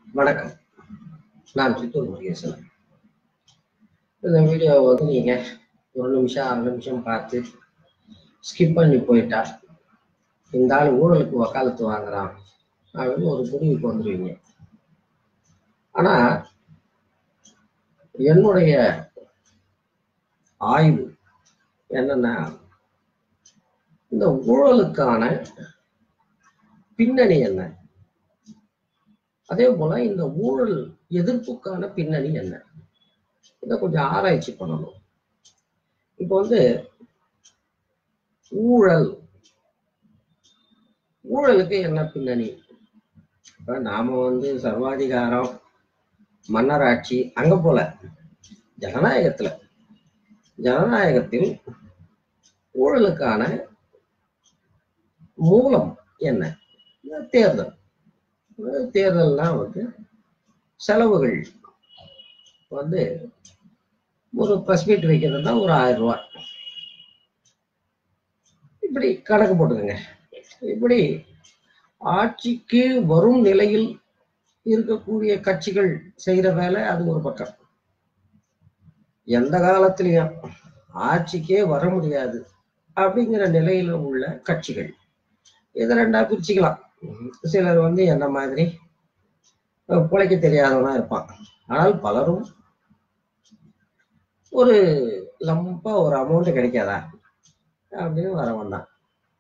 வணக்கம் நான் சித்தூர் முருகேசன் இந்த வீடியோ வந்து நீங்க ஒரு நிமிஷம் அரை நிமிஷம் பார்த்து ஸ்கிப் பண்ணி போயிட்டா இந்த ஆள் ஊழலுக்கு வக்காலத்து வாங்குறான் அப்படின்னு ஒரு முடிவுக்கு வந்துடுவீங்க ஆனா என்னுடைய ஆய்வு என்னன்னா இந்த ஊழலுக்கான பின்னணி என்ன அதே போல இந்த ஊழல் எதிர்ப்புக்கான பின்னணி என்ன இதை கொஞ்சம் ஆராய்ச்சி பண்ணணும் இப்போ வந்து ஊழல் ஊழலுக்கு என்ன பின்னணி இப்ப நாம வந்து சர்வாதிகாரம் மன்னராட்சி அங்க போல ஜனநாயகத்துல ஜனநாயகத்தில் ஊழலுக்கான மூலம் என்ன தேர்தல் தேர்தல்னா வந்து செலவுகள் வந்து ஒரு ப்ரெஸ் மீட் வைக்கிறதுனா ஒரு ஆயிரம் ரூபாய் இப்படி கணக்கு போட்டுக்கோங்க இப்படி ஆட்சிக்கு வரும் நிலையில் இருக்கக்கூடிய கட்சிகள் செய்யற வேலை அது ஒரு பக்கம் எந்த காலத்திலையும் ஆட்சிக்கே வர முடியாது அப்படிங்கிற நிலையில உள்ள கட்சிகள் இதை ரெண்டா பிரிச்சுக்கலாம் சிலர் வந்து என்ன மாதிரி பிழைக்க தெரியாதவனா இருப்பான் ஆனால் பலரும் ஒரு லம்பா ஒரு அமௌண்ட் கிடைக்காதா அப்படின்னு வர வந்தான்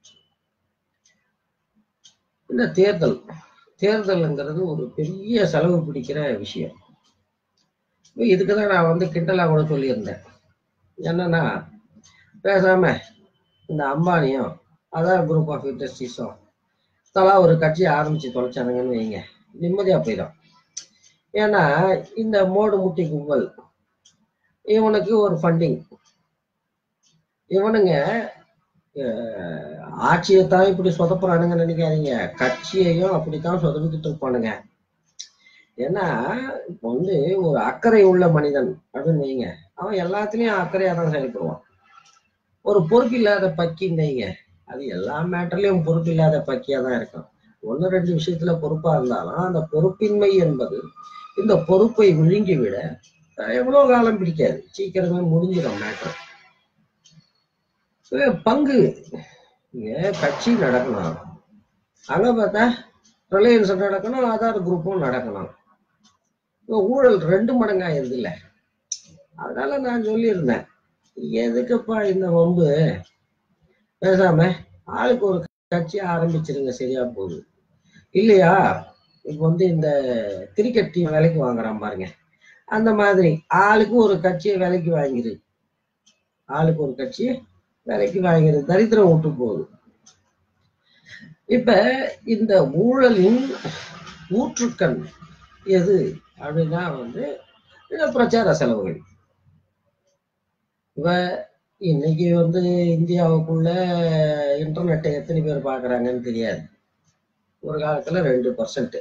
இந்த தேர்தல் தேர்தல்ங்கிறது ஒரு பெரிய செலவு பிடிக்கிற விஷயம் இதுக்கு தான் நான் வந்து கிண்டலா கூட சொல்லியிருந்தேன் என்னன்னா பேசாம இந்த அம்பானியும் அதான் குரூப் ஆஃப் இண்டஸ்ட்ரீஸும் தலா ஒரு கட்சியை ஆரம்பிச்சு தொலைச்சானுங்கன்னு வைங்க நிம்மதியா போயிடும் ஏன்னா இந்த மோடு முட்டி கும்பல் இவனுக்கு ஒரு ஃபண்டிங் இவனுங்க ஆட்சியை தான் இப்படி சொதப்புறானுங்க நினைக்காதீங்க கட்சியையும் அப்படித்தான் சொதப்பிக்கிட்டு இருப்பானுங்க ஏன்னா இப்போ வந்து ஒரு அக்கறை உள்ள மனிதன் அப்படின்னு வைங்க அவன் எல்லாத்துலயும் அக்கறையா தான் செயல்படுவான் ஒரு பொறுப்பில்லாத பக்கின்னு வைங்க அது எல்லா மேட்டர்லயும் பொறுப்பில்லாத பக்கியா தான் இருக்கும் ஒன்னு ரெண்டு விஷயத்துல பொறுப்பா இருந்தாலும் அந்த பொறுப்பின்மை என்பது இந்த பொறுப்பை விழுங்கி விட எவ்வளவு காலம் பிடிக்காது சீக்கிரமே முடிஞ்சிடும் மேட்டர் பங்கு இங்க கட்சி நடக்கணும் அங்க பார்த்தா ரிலையன்ஸ் நடக்கணும் ஆதார் குரூப்பும் நடக்கணும் ஊழல் ரெண்டு மடங்காயிருது இல்ல அதனால நான் சொல்லியிருந்தேன் எதுக்குப்பா இந்த வம்பு பேசாம ஆளுக்கு ஒரு கட்சி ஆரம்பிச்சிருங்க சரியா போகுது இல்லையா இப்ப வந்து இந்த கிரிக்கெட் டீம் விலைக்கு வாங்குறான் பாருங்க அந்த மாதிரி ஆளுக்கு ஒரு கட்சியை விலைக்கு வாங்கிரு ஆளுக்கு ஒரு கட்சி விலைக்கு வாங்கிரு தரித்திரம் விட்டு போகுது இப்ப இந்த ஊழலின் ஊற்றுக்கண் எது அப்படின்னா வந்து இந்த பிரச்சார செலவுகள் இப்ப இன்னைக்கு வந்து இந்தியாவுக்குள்ள இன்டர்நெட்டை எத்தனை பேர் பாக்குறாங்கன்னு தெரியாது ஒரு காலத்துல ரெண்டு பர்சன்ட்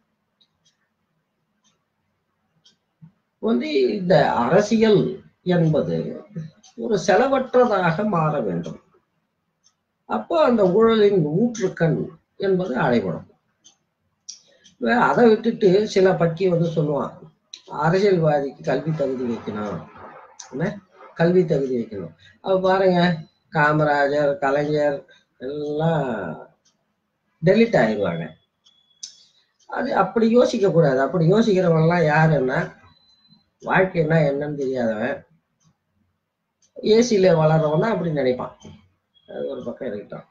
வந்து இந்த அரசியல் என்பது ஒரு செலவற்றதாக மாற வேண்டும் அப்போ அந்த ஊழலின் ஊற்றுக்கண் என்பது அடைபடும் அதை விட்டுட்டு சில பக்கி வந்து சொல்லுவான் அரசியல்வாதிக்கு கல்வி தகுதி வைக்கணும் என்ன கல்வி தகுதி வைக்கணும் அப்ப பாருங்க காமராஜர் கலைஞர் எல்லாம் டெலிட் ஆயிடுவாங்க அது அப்படி யோசிக்க கூடாது அப்படி யோசிக்கிறவன்லாம் யாருன்னா வாழ்க்கைன்னா என்னன்னு தெரியாதவன் ஏசியில வளர்றவன் அப்படி நினைப்பான் அது ஒரு பக்கம் இருக்கட்டும்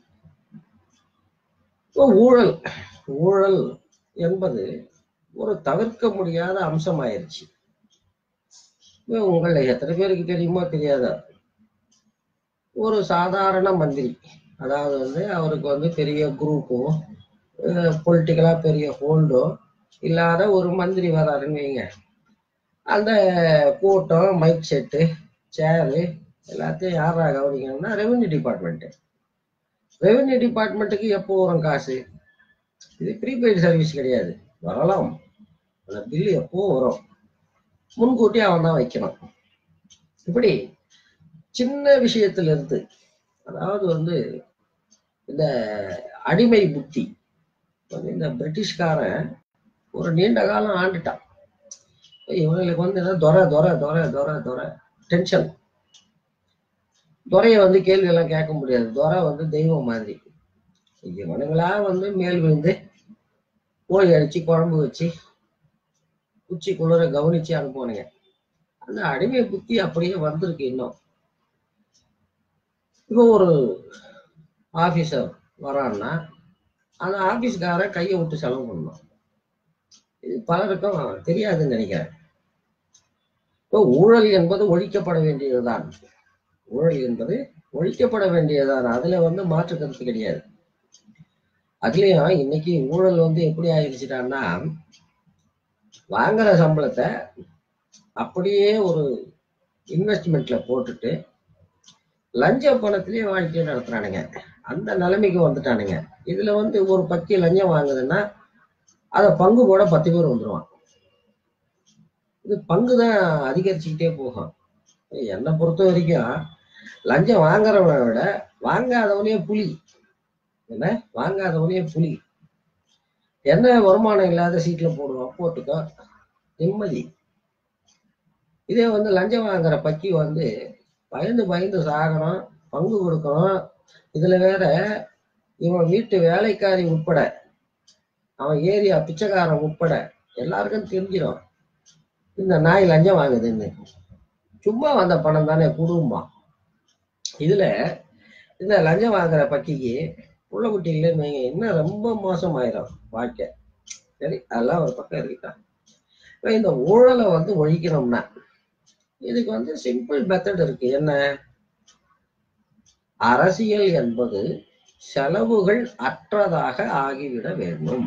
ஊழல் ஊழல் என்பது ஒரு தவிர்க்க முடியாத அம்சம் ஆயிருச்சு உங்களை எத்தனை பேருக்கு தெரியுமோ தெரியாத ஒரு சாதாரண மந்திரி அதாவது வந்து அவருக்கு வந்து பெரிய குரூப்போ பொலிட்டிக்கலா பெரிய ஹோல்டோ இல்லாத ஒரு மந்திரி வராருன்னு வைங்க அந்த கூட்டம் மைக் செட்டு சேரு எல்லாத்தையும் யாரா கவனிக்கணும்னா ரெவென்யூ டிபார்ட்மெண்ட்டு ரெவென்யூ டிபார்ட்மெண்ட்டுக்கு எப்போ வரும் காசு இது ப்ரீபெய்டு சர்வீஸ் கிடையாது வரலாம் அந்த பில்லு எப்போ வரும் முன்கூட்டி அவன் தான் வைக்கணும் இப்படி சின்ன விஷயத்துல இருந்து அதாவது வந்து இந்த அடிமை புத்தி வந்து இந்த பிரிட்டிஷ்காரன் ஒரு நீண்ட காலம் ஆண்டுட்டான் இவங்களுக்கு வந்து என்ன துரை துரை துரை துரை துரை டென்ஷன் துறையை வந்து கேள்வி எல்லாம் கேட்க முடியாது துரை வந்து தெய்வம் மாதிரி இவனுங்களா வந்து மேல் விழுந்து கோழி அடிச்சு குழம்பு வச்சு உச்சி குளிர கவனிச்சு அனுப்புவானுங்க அந்த அடிமை புத்தி அப்படியே வந்திருக்கு இன்னும் இப்போ ஒரு ஆபீசர் வரான்னா அந்த ஆபீஸ்காரன் கையை விட்டு செலவு பண்ணணும் இது பலருக்கும் தெரியாதுன்னு நினைக்கிறேன் இப்போ ஊழல் என்பது ஒழிக்கப்பட வேண்டியதுதான் ஊழல் என்பது ஒழிக்கப்பட வேண்டியதுதான் அதுல வந்து மாற்று கருத்து கிடையாது அதுலயும் இன்னைக்கு ஊழல் வந்து எப்படி ஆயிடுச்சுட்டான்னா வாங்குற சம்பளத்தை அப்படியே ஒரு இன்வெஸ்ட்மெண்ட்ல போட்டுட்டு லஞ்ச பணத்திலேயே வாழ்க்கையை நடத்துறானுங்க அந்த நிலைமைக்கு வந்துட்டானுங்க இதுல வந்து ஒரு பத்தி லஞ்சம் வாங்குதுன்னா அதை பங்கு போட பத்து பேர் வந்துருவான் இது பங்கு தான் அதிகரிச்சுக்கிட்டே போகும் என்னை பொறுத்த வரைக்கும் லஞ்சம் வாங்குறவனை விட வாங்காதவனே புலி என்ன வாங்காதவனே புலி என்ன வருமானம் இல்லாத சீட்ல போடுவான் போட்டுக்கோ நிம்மதி இதே வந்து லஞ்சம் வாங்குற பக்கி வந்து பயந்து பயந்து சாகணும் பங்கு கொடுக்கணும் இதுல வேற இவன் வீட்டு வேலைக்காரி உட்பட அவன் ஏரியா பிச்சைக்காரன் உட்பட எல்லாருக்கும் தெரிஞ்சிடும் இந்த நாய் லஞ்சம் வாங்குதுன்னு சும்மா வந்த பணம் தானே குடும்பம் இதுல இந்த லஞ்சம் வாங்குற பக்கிக்கு புள்ள குட்டி இல்லைன்னு வைங்க இன்னும் ரொம்ப மோசமாயிரும் வாழ்க்கை சரி அதெல்லாம் ஒரு பக்கம் இருக்கட்டும் இப்ப இந்த ஊழலை வந்து ஒழிக்கணும்னா இதுக்கு வந்து சிம்பிள் மெத்தட் இருக்கு என்ன அரசியல் என்பது செலவுகள் அற்றதாக ஆகிவிட வேண்டும்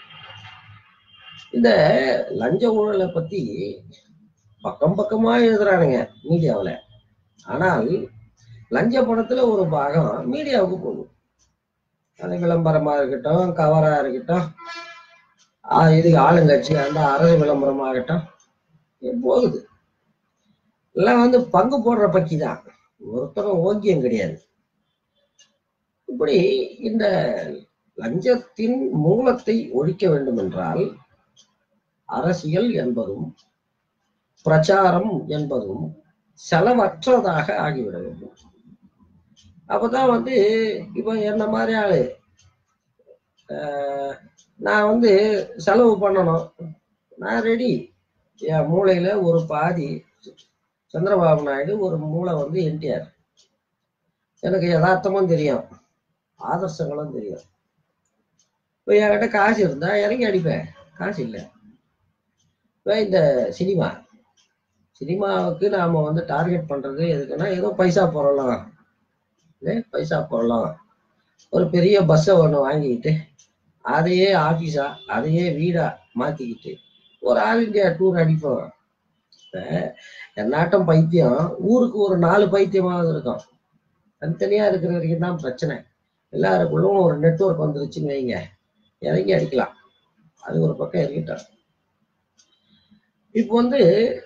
இந்த லஞ்ச ஊழலை பத்தி பக்கம் பக்கமா எழுதுறானுங்க மீடியாவுல ஆனால் லஞ்ச பணத்துல ஒரு பாகம் மீடியாவுக்கு போகும் அது விளம்பரமா இருக்கட்டும் கவரா இருக்கட்டும் ஆஹ் இதுக்கு ஆளுங்கட்சி அந்த அரசு விளம்பரமா இருக்கட்டும் இது போகுது எல்லாம் வந்து பங்கு போடுற பக்கி தான் ஒருத்தரும் ஓக்கியம் கிடையாது இப்படி இந்த லஞ்சத்தின் மூலத்தை ஒழிக்க வேண்டும் என்றால் அரசியல் என்பதும் பிரச்சாரம் என்பதும் செலவற்றதாக ஆகிவிட வேண்டும் அப்பதான் வந்து இப்ப என்ன மாதிரி ஆளு ஆஹ் நான் வந்து செலவு பண்ணணும் நான் ரெடி என் மூளையில ஒரு பாதி சந்திரபாபு நாயுடு ஒரு மூளை வந்து என்டிஆர் எனக்கு யதார்த்தமும் தெரியும் ஆதர்சங்களும் தெரியும் இப்போ என்கிட்ட காசு இருந்தா இறங்கி அடிப்பேன் காசு இல்லை இப்போ இந்த சினிமா சினிமாவுக்கு நாம வந்து டார்கெட் பண்றது எதுக்குன்னா ஏதோ பைசா போடலாம் ஏ, பைசா போடலாம் ஒரு பெரிய பஸ்ஸை ஒன்று வாங்கிக்கிட்டு அதையே ஆஃபீஸா அதையே வீடா மாத்திக்கிட்டு ஒரு ஆல் இந்தியா டூர் அடிப்போம் இப்ப என்னாட்டம் பைத்தியம் ஊருக்கு ஒரு நாலு பைத்தியமாவது இருக்கும் தனித்தனியா இருக்கிற வரைக்கும் தான் பிரச்சனை எல்லாருக்குள்ளும் ஒரு நெட்வொர்க் வந்துருச்சுன்னு வைங்க இறங்கி அடிக்கலாம் அது ஒரு பக்கம் இருக்கட்டும் இப்போ வந்து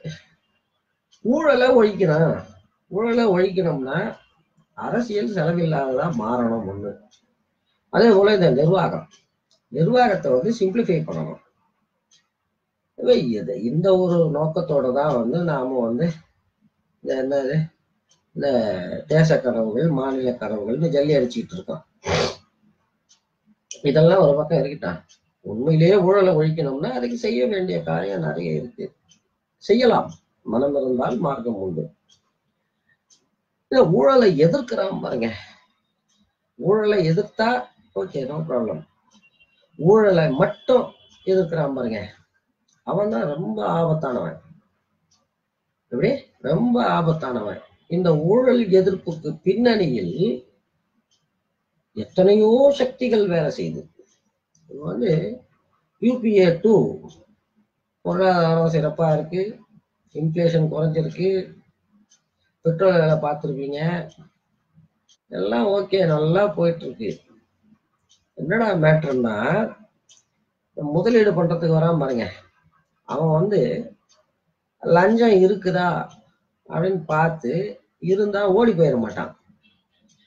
ஊழலை ஒழிக்கணும் ஊழலை ஒழிக்கணும்னா அரசியல் செலவில்லாததா மாறணும் ஒண்ணு அதே போல இந்த நிர்வாகம் நிர்வாகத்தை வந்து சிம்பிளிஃபை பண்ணணும் இப்ப இது இந்த ஒரு நோக்கத்தோட தான் வந்து நாம வந்து இந்த என்னது இந்த தேச கனவுகள் மாநில கனவுகள்னு ஜல்லி அடிச்சுக்கிட்டு இருக்கோம் இதெல்லாம் ஒரு பக்கம் இருக்கட்டும் உண்மையிலேயே ஊழலை ஒழிக்கணும்னா அதுக்கு செய்ய வேண்டிய காரியம் நிறைய இருக்கு செய்யலாம் மனம் இருந்தால் மார்க்கம் உண்டு இல்ல ஊழலை எதிர்க்கிறான் பாருங்க ஊழலை எதிர்த்தா ஓகே நோ ப்ராப்ளம் ஊழலை மட்டும் எதிர்க்கிறான் பாருங்க அவன் தான் ரொம்ப ஆபத்தானவன் எப்படி ரொம்ப ஆபத்தானவன் இந்த ஊழல் எதிர்ப்புக்கு பின்னணியில் எத்தனையோ சக்திகள் வேலை செய்யுது இது வந்து யூபிஏ டூ பொருளாதாரம் சிறப்பா இருக்கு இன்ஃப்ளேஷன் குறைஞ்சிருக்கு பெட்ரோல் விலை பார்த்துருப்பீங்க எல்லாம் ஓகே நல்லா போயிட்டு இருக்கு என்னடா மேட்ருன்னா முதலீடு பண்றதுக்கு வராம பாருங்க அவன் வந்து லஞ்சம் இருக்குதா அப்படின்னு பார்த்து இருந்தா ஓடி போயிட மாட்டான்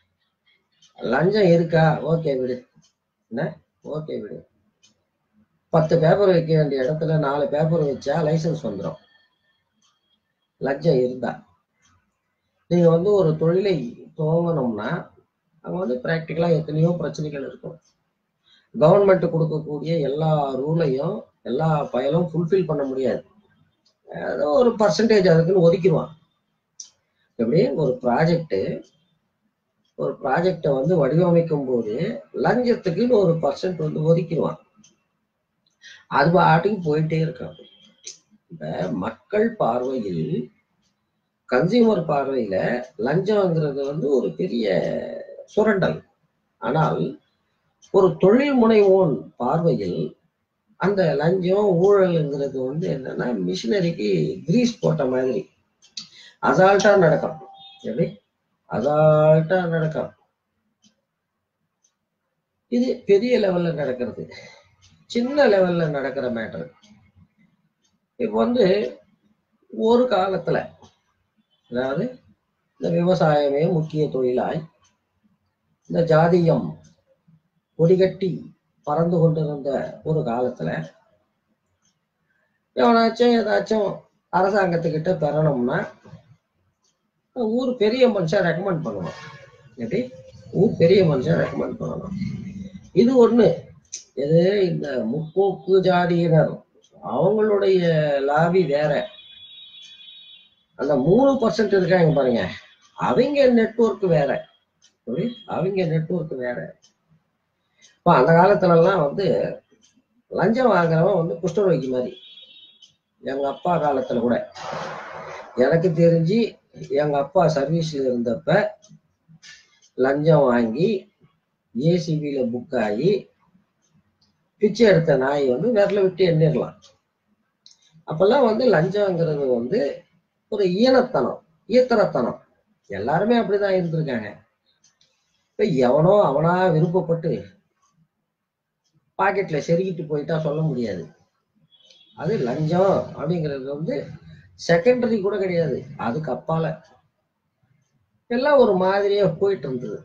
லஞ்சம் இருக்கா ஓகே விடு என்ன ஓகே விடு பத்து பேப்பர் வைக்க வேண்டிய இடத்துல நாலு பேப்பர் வச்சா லைசன்ஸ் வந்துடும் லஞ்சம் இருந்தா நீங்க வந்து ஒரு தொழிலை துவங்கணும்னா அங்க வந்து ப்ராக்டிக்கலா எத்தனையோ பிரச்சனைகள் இருக்கும் கவர்மெண்ட் கொடுக்கக்கூடிய எல்லா ரூலையும் எல்லா பயலும் ஃபுல்ஃபில் பண்ண முடியாது ஏதோ ஒரு பர்சன்டேஜ் அதுக்குன்னு ஒதுக்கிடுவான் எப்படி ஒரு ப்ராஜெக்ட் ஒரு ப்ராஜெக்டை வந்து வடிவமைக்கும் போது லஞ்சத்துக்குன்னு ஒரு பர்சன்ட் வந்து ஒதுக்கிடுவான் அது பாட்டுக்கு போயிட்டே இருக்கான் இப்ப மக்கள் பார்வையில் கன்சியூமர் பார்வையில லஞ்சம்ங்கிறது வந்து ஒரு பெரிய சுரண்டல் ஆனால் ஒரு தொழில் முனைவோன் பார்வையில் அந்த லஞ்சம் ஊழல்ங்கிறது வந்து என்னன்னா மிஷினரிக்கு கிரீஸ் போட்ட மாதிரி அசால்ட்டா நடக்கும் எப்படி அசால்ட்டா நடக்கும் இது பெரிய லெவல்ல நடக்கிறது சின்ன லெவல்ல நடக்கிற மேட்டர் இப்போ வந்து ஒரு காலத்துல அதாவது இந்த விவசாயமே முக்கிய தொழிலாய் இந்த ஜாதியம் கொடிகட்டி பறந்து கொண்டிருந்த ஒரு காலத்துல எவனாச்சும் ஏதாச்சும் அரசாங்கத்துக்கிட்ட பெறணும்னா ஊர் பெரிய மனுஷன் ரெக்கமெண்ட் பண்ணுவான் எப்படி ஊர் பெரிய மனுஷன் ரெக்கமெண்ட் பண்ணணும் இது ஒண்ணு எது இந்த முற்போக்கு ஜாதியினர் அவங்களுடைய லாபி வேற அந்த மூணு பர்சன்ட் இருக்காங்க பாருங்க அவங்க நெட்வொர்க் வேற எப்படி? அவங்க நெட்வொர்க் வேற இப்போ அந்த காலத்துல எல்லாம் வந்து லஞ்சம் வாங்குறவன் வந்து குஷ்டரோகி மாதிரி எங்க அப்பா காலத்துல கூட எனக்கு தெரிஞ்சு எங்க அப்பா சர்வீஸ்ல இருந்தப்ப லஞ்சம் வாங்கி ஏசிபியில புக் ஆகி பிச்சை எடுத்த நாய் வந்து விரல விட்டு எண்ணிடலாம் அப்பெல்லாம் வந்து லஞ்சம்ங்கிறது வந்து ஒரு ஈனத்தனம் ஈத்தரத்தனம் எல்லாருமே அப்படிதான் இருந்திருக்காங்க இப்ப எவனோ அவனா விருப்பப்பட்டு பாக்கெட்ல செருகிட்டு போயிட்டா சொல்ல முடியாது அது லஞ்சம் அப்படிங்கிறது வந்து செகண்டரி கூட கிடையாது அதுக்கு அப்பால எல்லாம் ஒரு மாதிரியா போயிட்டு இருந்தது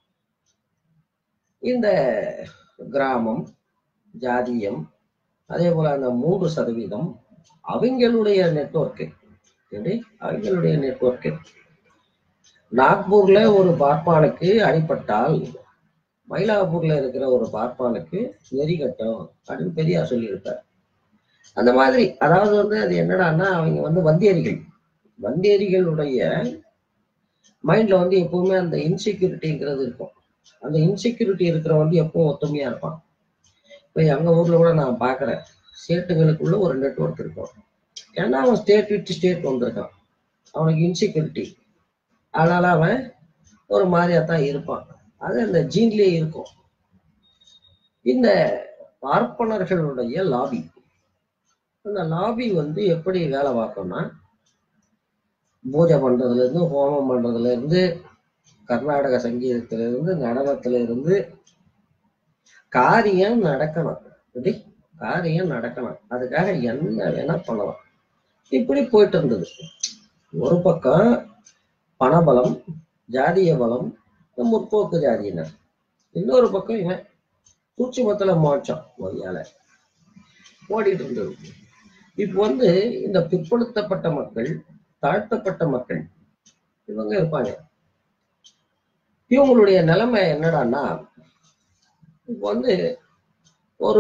இந்த கிராமம் ஜாதியம் அதே போல அந்த மூன்று சதவீதம் அவங்களுடைய நெட்வொர்க்கு எப்படி அவங்களுடைய நெட்வொர்க்கு நாக்பூர்ல ஒரு பார்ப்பானுக்கு அடிபட்டால் மயிலாப்பூர்ல இருக்கிற ஒரு பார்ப்பானுக்கு நெறி கட்டும் அப்படின்னு பெரியார் சொல்லியிருப்பார் அந்த மாதிரி அதாவது வந்து அது என்னடான்னா அவங்க வந்து வந்தியரிகள் வந்தியரிகளுடைய மைண்ட்ல வந்து எப்பவுமே அந்த இன்செக்யூரிட்டிங்கிறது இருக்கும் அந்த இன்செக்யூரிட்டி இருக்கிறவன் வந்து எப்பவும் ஒத்துமையா இருப்பான் இப்போ எங்க ஊர்ல கூட நான் பாக்குறேன் ஸ்டேட்டுகளுக்குள்ள ஒரு நெட்வொர்க் இருக்கும் ஏன்னா அவன் ஸ்டேட் விட்டு ஸ்டேட் வந்திருக்கான் அவனுக்கு இன்செக்யூரிட்டி அதனால அவன் ஒரு மாதிரியா தான் இருப்பான் அது அந்த ஜீன்லயே இருக்கும் இந்த பார்ப்பனர்களுடைய லாபி அந்த லாபி வந்து எப்படி வேலை பார்க்கும்னா பூஜை பண்றதுல இருந்து ஹோமம் பண்றதுல இருந்து கர்நாடக சங்கீதத்துல இருந்து நடனத்துல இருந்து காரியம் நடக்கணும் எப்படி காரியம் நடக்கணும் அதுக்காக என்ன வேணா பண்ணலாம் இப்படி போயிட்டு இருந்தது ஒரு பக்கம் பணபலம் ஜாதிய பலம் இந்த முற்போக்கு ஜாதியினர் இன்னொரு பக்கம் இவன் சூட்சுமத்துல மோட்சம் ஒய்யால ஓடிட்டு இருந்தது இப்போ வந்து இந்த பிற்படுத்தப்பட்ட மக்கள் தாழ்த்தப்பட்ட மக்கள் இவங்க இருப்பாங்க இவங்களுடைய நிலைமை என்னடான்னா இப்போ வந்து ஒரு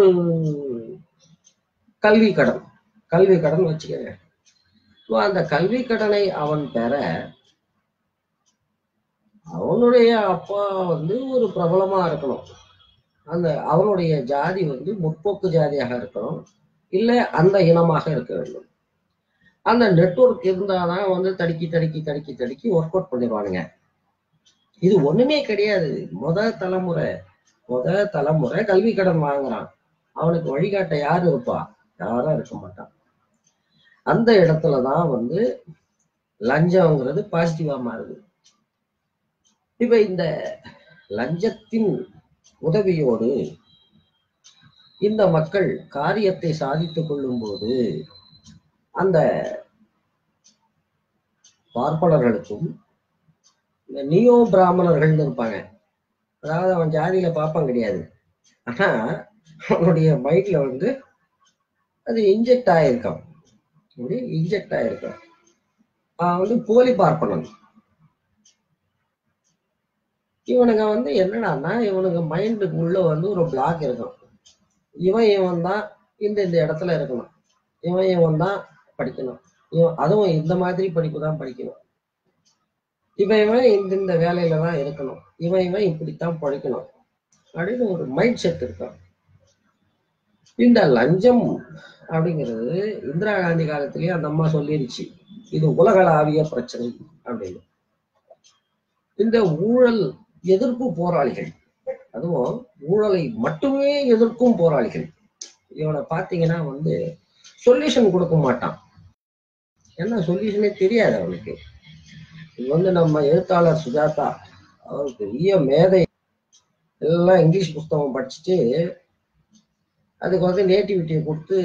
கல்வி கடன் கல்வி கடன் வச்சுக்கோங்க இப்போ அந்த கல்வி கடனை அவன் பெற அவனுடைய அப்பா வந்து ஒரு பிரபலமா இருக்கணும் அந்த அவனுடைய ஜாதி வந்து முற்போக்கு ஜாதியாக இருக்கணும் இல்ல அந்த இனமாக இருக்க வேண்டும் அந்த நெட்வொர்க் இருந்தாதான் வந்து தடுக்கி தடுக்கி தடுக்கி தடுக்கி ஒர்க் அவுட் பண்ணிடுவானுங்க இது ஒண்ணுமே கிடையாது முத தலைமுறை முத தலைமுறை கல்வி கடன் வாங்குறான் அவனுக்கு வழிகாட்ட யாரு இருப்பா யாரும் இருக்க மாட்டான் அந்த இடத்துலதான் வந்து லஞ்சம்ங்கிறது பாசிட்டிவா மாறுது இப்ப இந்த லஞ்சத்தின் உதவியோடு இந்த மக்கள் காரியத்தை சாதித்துக் கொள்ளும் போது அந்த பார்ப்பனர்களுக்கும் இந்த நியோ பிராமணர்கள்னு இருப்பாங்க அதாவது அவன் ஜாதியில பார்ப்பான் கிடையாது ஆனா அவனுடைய மைண்ட்ல வந்து அது இன்ஜெக்ட் ஆயிருக்கும் இப்படி இன்ஜெக்ட் ஆயிருக்கும் அவன் வந்து போலி பார்ப்பனன் இவனுங்க வந்து என்னடான்னா இவனுங்க மைண்டுக்குள்ள வந்து ஒரு பிளாக் இருக்கும் இவன் இவன் தான் இந்த இந்த இடத்துல இருக்கணும் இவன் இவன் தான் படிக்கணும் இவன் அதுவும் இந்த மாதிரி படிப்பு தான் படிக்கணும் இவன் இவன் இந்த இந்த வேலையில தான் இருக்கணும் இவன் இவன் இப்படித்தான் படிக்கணும் அப்படின்னு ஒரு மைண்ட் செட் இருக்கும் இந்த லஞ்சம் அப்படிங்கிறது இந்திரா காந்தி காலத்திலேயே அந்த அம்மா சொல்லிருச்சு இது உலகளாவிய பிரச்சனை அப்படின்னு இந்த ஊழல் எதிர்ப்பு போராளிகள் அதுவும் ஊழலை மட்டுமே எதிர்க்கும் போராளிகள் இவனை பார்த்தீங்கன்னா வந்து சொல்யூஷன் கொடுக்க மாட்டான் என்ன சொல்யூஷனே தெரியாது அவனுக்கு இது வந்து நம்ம எழுத்தாளர் சுஜாதா அவர் பெரிய மேதை எல்லாம் இங்கிலீஷ் புஸ்தகம் படிச்சுட்டு அதுக்கு வந்து நேட்டிவிட்டியை கொடுத்து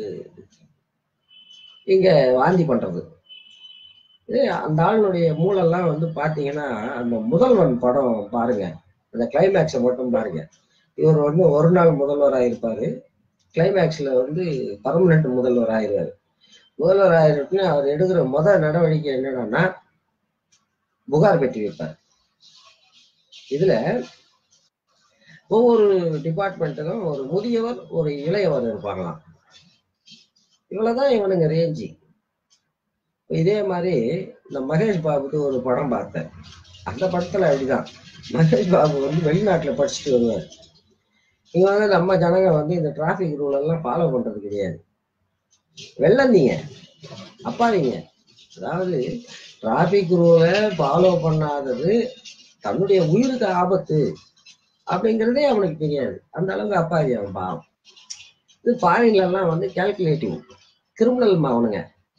இங்க வாந்தி பண்றது இது அந்த ஆளுடைய மூலெல்லாம் வந்து பாத்தீங்கன்னா அந்த முதல்வன் படம் பாருங்க அந்த கிளைமேக்ஸை மட்டும் பாருங்க இவர் வந்து ஒரு நாள் முதல்வராக இருப்பாரு கிளைமேக்ஸ்ல வந்து பர்மனன்ட் முதல்வர் ஆயிடுவாரு முதல்வர் ஆயிருக்குன்னு அவர் எடுக்கிற முத நடவடிக்கை என்னன்னா புகார் பெட்டி வைப்பார் இதுல ஒவ்வொரு டிபார்ட்மெண்ட்டுக்கும் ஒரு முதியவர் ஒரு இளையவர் இருப்பாங்களாம் இவ்வளவுதான் இவனுங்க ரேஞ்சு இதே மாதிரி இந்த மகேஷ் பாபுக்கு ஒரு படம் பார்த்தேன் அந்த படத்துல அப்படிதான் மகேஷ் பாபு வந்து வெளிநாட்டுல படிச்சுட்டு வருவார் இங்க வந்து நம்ம ஜனங்க வந்து இந்த டிராபிக் ரூல் எல்லாம் ஃபாலோ பண்றது கிடையாது வெள்ளந்தீங்க அப்பாவிங்க அதாவது டிராபிக் ரூலை ஃபாலோ பண்ணாதது தன்னுடைய உயிருக்கு ஆபத்து அப்படிங்கிறதே அவனுக்கு தெரியாது அந்த அளவுக்கு அப்பாவி அவன் பாவம் இது ஃபாரின்ல எல்லாம் வந்து கால்குலேட்டிவ் கிரிமினல் அவனுங்க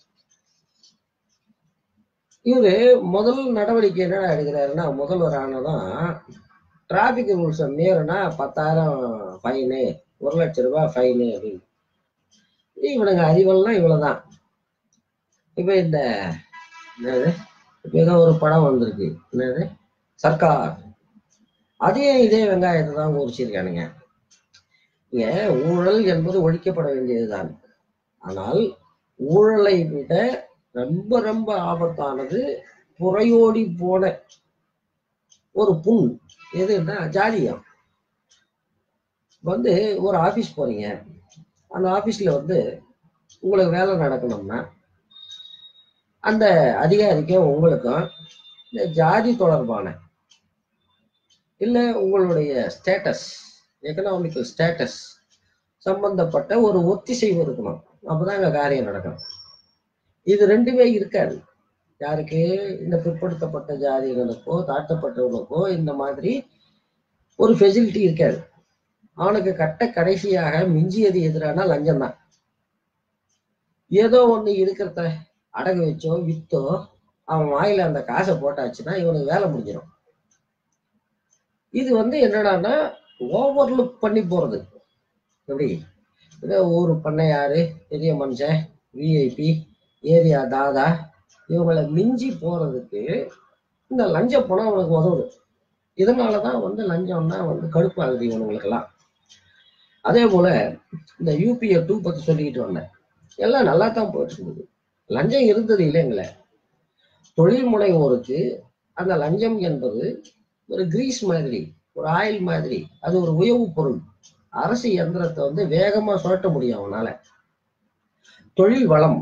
இவரு முதல் நடவடிக்கை என்னடா எடுக்கிறாருன்னா முதல்வர் ஆனதும் டிராபிக் ரூல்ஸை மீறினா பத்தாயிரம் ஃபைனு ஒரு லட்ச ரூபாய் ஃபைனு அப்படின்னு இவனுங்க அறிவெல்லாம் இவ்வளவுதான் இப்ப இந்த என்னது இப்ப ஏதோ ஒரு படம் வந்திருக்கு என்னது சர்க்கார் அதே இதே வெங்காயத்தை தான் குறிச்சிருக்கானுங்க இங்க ஊழல் என்பது ஒழிக்கப்பட வேண்டியதுதான் ஆனால் ஊழலை விட ரொம்ப ரொம்ப ஆபத்தானது புறையோடி போன ஒரு புண் எதுன்னா ஜாதியம் வந்து ஒரு ஆபீஸ் போறீங்க அந்த ஆபீஸ்ல வந்து உங்களுக்கு வேலை நடக்கணும்னா அந்த அதிகாரிக்கும் உங்களுக்கும் இந்த ஜாதி தொடர்பான இல்ல உங்களுடைய ஸ்டேட்டஸ் எக்கனாமிக்கல் ஸ்டேட்டஸ் சம்பந்தப்பட்ட ஒரு ஒத்திசைவு இருக்கணும் அப்பதான் அங்க காரியம் நடக்கும் இது ரெண்டுமே இருக்காது யாருக்கு இந்த பிற்படுத்தப்பட்ட ஜாதிகளுக்கோ தாழ்த்தப்பட்டவர்களுக்கோ இந்த மாதிரி ஒரு ஃபெசிலிட்டி இருக்காது அவனுக்கு கட்ட கடைசியாக மிஞ்சியது எதிரான லஞ்சம் தான் ஏதோ ஒண்ணு இருக்கிறத அடகு வச்சோ வித்தோ அவன் வாயில அந்த காசை போட்டாச்சுன்னா இவனுக்கு வேலை முடிஞ்சிடும் இது வந்து என்னடான்னா ஓவர்லுக் பண்ணி போறது எப்படி இதோ ஊர் பண்ணையாரு பெரிய மனுஷன் விஐபி ஏரியா தாதா இவங்களை மிஞ்சி போறதுக்கு இந்த லஞ்ச பணம் அவனுக்கு உதவுது இதனாலதான் வந்து லஞ்சம்னா வந்து கடுப்பாகுது இவனுங்களுக்கெல்லாம் அதே போல இந்த யூபிஏ டூ பத்தி சொல்லிக்கிட்டு வந்தேன் எல்லாம் நல்லா தான் போயிட்டு இருந்தது லஞ்சம் இருந்தது இல்லைங்களே தொழில் முனைவோருக்கு அந்த லஞ்சம் என்பது ஒரு கிரீஸ் மாதிரி ஒரு ஆயில் மாதிரி அது ஒரு உயவு பொருள் அரசு இயந்திரத்தை வந்து வேகமா சுரட்ட முடியும் அவனால தொழில் வளம்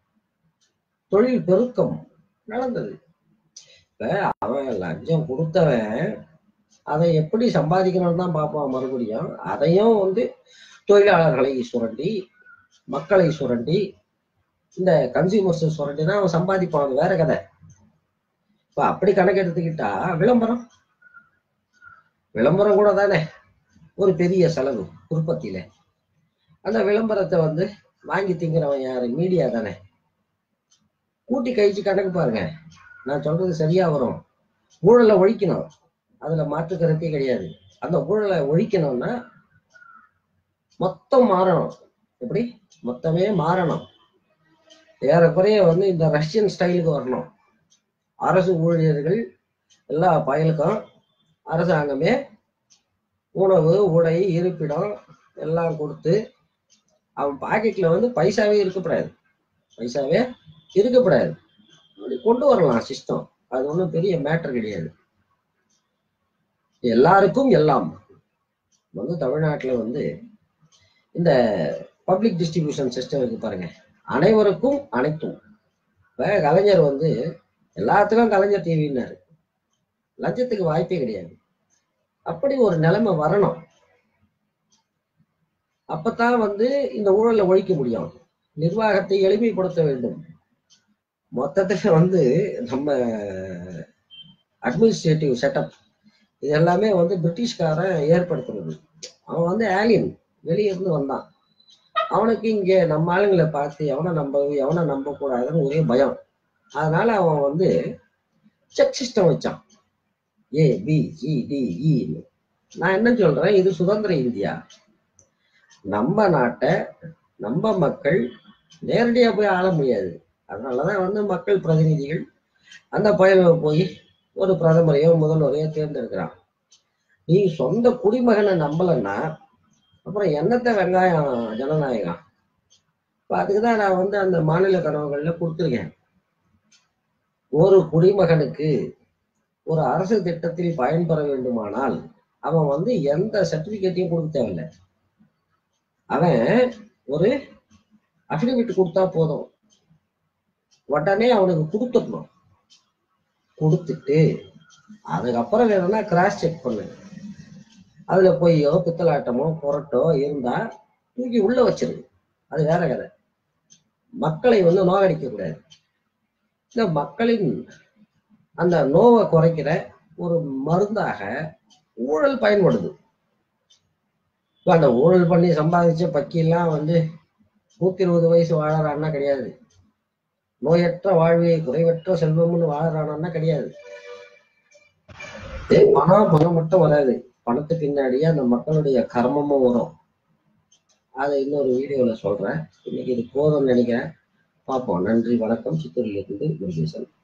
தொழில் பெருக்கம் நடந்தது இப்ப அவன் லஞ்சம் கொடுத்தவன் அதை எப்படி சம்பாதிக்கணும்னு தான் பார்ப்பான் மறுபடியும் அதையும் வந்து தொழிலாளர்களை சுரண்டி மக்களை சுரண்டி இந்த கன்சியூமர்ஸ் சுரண்டி தான் அவன் சம்பாதிப்பான் அது வேற கதை இப்ப அப்படி கணக்கு எடுத்துக்கிட்டா விளம்பரம் விளம்பரம் கூட தானே ஒரு பெரிய செலவு உற்பத்தியில அந்த விளம்பரத்தை வந்து வாங்கி திங்கிறவன் யாரு மீடியா தானே கூட்டி கழிச்சு கணக்கு பாருங்க நான் சொல்றது சரியா வரும் ஊழலை ஒழிக்கணும் அதுல மாற்று கருத்தே கிடையாது அந்த ஊழலை ஒழிக்கணும்னா மொத்தம் மாறணும் எப்படி மொத்தமே மாறணும் ஏறக்குறைய வந்து இந்த ரஷ்யன் ஸ்டைலுக்கு வரணும் அரசு ஊழியர்கள் எல்லா பயலுக்கும் அரசாங்கமே உணவு உடை இருப்பிடம் எல்லாம் கொடுத்து அவன் பாக்கெட்ல வந்து பைசாவே இருக்கப்படாது பைசாவே இருக்கப்படாது அப்படி கொண்டு வரலாம் சிஸ்டம் அது ஒன்றும் பெரிய மேட்டர் கிடையாது எல்லாருக்கும் எல்லாம் வந்து தமிழ்நாட்டுல வந்து இந்த பப்ளிக் டிஸ்ட்ரிபியூஷன் சிஸ்டம் இருக்கு பாருங்க அனைவருக்கும் அனைத்தும் இப்ப கலைஞர் வந்து எல்லாத்துக்கும் கலைஞர் டிவின்னாரு லஞ்சத்துக்கு வாய்ப்பே கிடையாது அப்படி ஒரு நிலைமை வரணும் அப்பதான் வந்து இந்த ஊழலை ஒழிக்க முடியும் நிர்வாகத்தை எளிமைப்படுத்த வேண்டும் மொத்தத்துல வந்து நம்ம அட்மினிஸ்ட்ரேட்டிவ் செட்டப் இது எல்லாமே வந்து பிரிட்டிஷ்காரன் ஏற்படுத்துறது அவன் வந்து ஆலியன் வெளியே இருந்து வந்தான் அவனுக்கு இங்க நம்ம ஆளுங்களை பார்த்து எவனை நம்ப எவனை நம்ப கூடாதுன்னு ஒரே பயம் அதனால அவன் வந்து செக் சிஸ்டம் வச்சான் A B C D E நான் என்ன சொல்றேன் இது சுதந்திர இந்தியா நம்ம நாட்டை நம்ம மக்கள் நேரடியா போய் ஆள முடியாது அதனாலதான் வந்து மக்கள் பிரதிநிதிகள் அந்த பயண போய் ஒரு பிரதமரையோ முதல்வரையோ தேர்ந்தெடுக்கிறான் நீ சொந்த குடிமகனை நம்பலன்னா அப்புறம் என்னத்த வெங்காயம் ஜனநாயகம் இப்போ அதுக்கு தான் நான் வந்து அந்த மாநில கனவுகளில் கொடுத்துருக்கேன் ஒரு குடிமகனுக்கு ஒரு அரசு திட்டத்தில் பயன்பெற வேண்டுமானால் அவன் வந்து எந்த சர்டிபிகேட்டையும் கொடுக்க தேவையில்லை அவன் ஒரு அஃபிடவிட் கொடுத்தா போதும் உடனே அவனுக்கு கொடுத்துடணும் கொடுத்துட்டு அதுக்கப்புறம் வேணும்னா கிராஸ் செக் பண்ணு அதுல பொய்யோ பித்தலாட்டமோ புரட்டோ இருந்தா தூக்கி உள்ள வச்சிரு அது வேற கதை மக்களை வந்து நோகடிக்க கூடாது இந்த மக்களின் அந்த நோவை குறைக்கிற ஒரு மருந்தாக ஊழல் பயன்படுது இப்ப அந்த ஊழல் பண்ணி சம்பாதிச்ச பக்கியெல்லாம் வந்து நூத்தி இருபது வயசு வாழறான்னா கிடையாது நோயற்ற வாழ்வே குறைவற்ற செல்வம்னு வாழறானா கிடையாது ஏய், பணம் பணம் மட்டும் வராது பணத்து பின்னாடியே அந்த மக்களுடைய கர்மமும் வரும் அதை இன்னொரு வீடியோல சொல்றேன் இன்னைக்கு இது போதும்னு நினைக்கிறேன் பார்ப்போம் நன்றி வணக்கம் சித்தூரிலிருந்து முருகேசன்